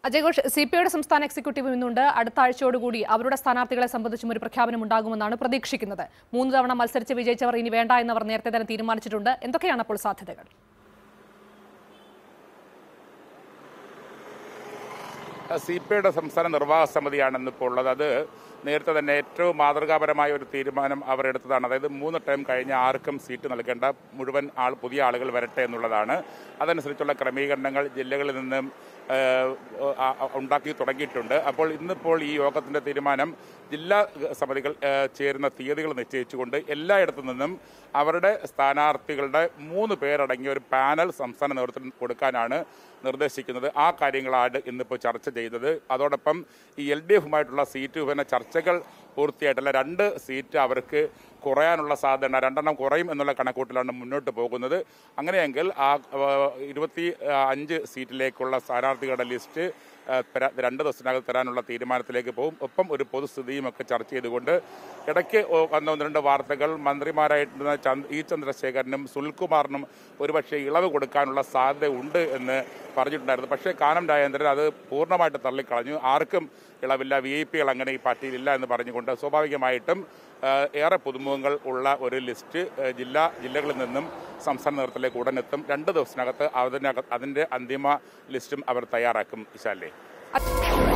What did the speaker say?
Ajay Ghosh C P ഐയുടെ സംസ്ഥാന executive ഇന്നുണ്ട് അടുത്ത ആഴ്ചയോടുകൂടി അവരുടെ സ്ഥാനാർത്ഥികളെ സംബന്ധിച്ചും ഒരു പ്രഖ്യാപനം ഉണ്ടാകുമെന്നാണ് പ്രതീക്ഷിക്കുന്നത് മൂന്ന് തവണ മത്സരിച്ച് വിജയിച്ചവർ ഇനി വേണ്ട എന്നവർ നേരത്തെ തന്നെ തീരുമാനിച്ചിട്ടുണ്ട് എന്തൊക്കെയാണ് അപ്പോൾ സാധ്യതകൾ സി പി ഐയുടെ സംസ്ഥാന നിർവാഹക സമിതിയാണ് ഇപ്പോൾ ഉള്ളത് അത് നേരത്തെ തന്നെ ഏറ്റവും മാതൃകാപരമായ ഒരു തീരുമാനം അവർ എടുത്തതാണ് അതായത് മൂന്ന് ടൈം കഴിഞ്ഞ ആർക്കും സീറ്റ് നൽകേണ്ട മുഴുവൻ ആൾ പുതിയ ആളുകൾ വരട്ടെ എന്നുള്ളതാണ് അതനുസരിച്ചുള്ള ക്രമീകരണങ്ങൾ ജില്ലകളിൽ നിന്നും ഏഹ്, ആ, ആ, ഉണ്ടാക്കി തുടങ്ങിയിട്ടുണ്ട് അപ്പോൾ ഇന്നിപ്പോൾ ഈ യോഗത്തിന്റെ തീരുമാനം ജില്ലാ സമിതികൾ ഏഹ്, ചേരുന്ന തീയതികൾ നിശ്ചയിച്ചുകൊണ്ട് എല്ലായിടത്തു നിന്നും അവരുടെ സ്ഥാനാർത്ഥികളുടെ മൂന്ന് പേരടങ്ങിയ ഒരു പാനൽ സംസ്ഥാന നേതൃത്വം കൊടുക്കാനാണ് നിർദ്ദേശിക്കുന്നത് ആ കാര്യങ്ങളാണ് ഇന്നിപ്പോൾ ചർച്ച ചെയ്തത് അതോടൊപ്പം ഈ എൽ ഡി എഫുമായിട്ടുള്ള സീറ്റ് വിഭജന ചർച്ചകൾ പൂർത്തിയായിട്ടല്ല രണ്ട് സീറ്റ് അവർക്ക് കുറയാനുള്ള സാധ്യത രണ്ടെണ്ണം കുറയും എന്നുള്ള കണക്കൂട്ടിലാണ് മുന്നോട്ട് പോകുന്നത് അങ്ങനെയെങ്കിൽ ആ ആ, ഇരുപത്തി അഞ്ച് സീറ്റിലേക്കുള്ള സ്ഥാനാർത്ഥികളുടെ ലിസ്റ്റ് ആ, തരാ- രണ്ട് ദിവസത്തിനകം തരാനുള്ള തീരുമാനത്തിലേക്ക് പോകും ഒപ്പം ഒരു പൊതുസ്ഥിതിയും ഒക്കെ ചർച്ച ചെയ്തുകൊണ്ട് ഇടയ്ക്ക് ഒ- വന്ന ഒന്ന് രണ്ട് വാർത്തകൾ മന്ത്രിമാരായിരുന്ന ചന്ദ് ഇ ചന്ദ്രശേഖരനും സുനിൽകുമാറിനും ഒരുപക്ഷെ ഇളവ് കൊടുക്കാനുള്ള സാധ്യത ഉണ്ട് എന്ന് പറഞ്ഞിട്ടുണ്ടായിരുന്നു പക്ഷേ കാനം രാജേന്ദ്രൻ അത് പൂർണ്ണമായിട്ട് തള്ളിക്കളഞ്ഞു ആർക്കും ഇളവില്ല വി ഐ പികൾ അങ്ങനെ ഈ പാർട്ടിയിലില്ല എന്ന് പറഞ്ഞുകൊണ്ട് സ്വാഭാവികമായിട്ടും ആ, ഏറെ പുതുമുഖങ്ങൾ ഉള്ള ഒരു ലിസ്റ്റ് ആ, ജില്ലാ ജില്ലകളിൽ നിന്നും സംസ്ഥാന നേതൃത്വത്തിലേക്ക് ഉടനെത്തും രണ്ട് ദിവസത്തിനകത്ത് അതിനകത്ത് അതിൻ്റെ അന്തിമ ലിസ്റ്റും അവർ തയ്യാറാക്കും ഇശാലേ അ-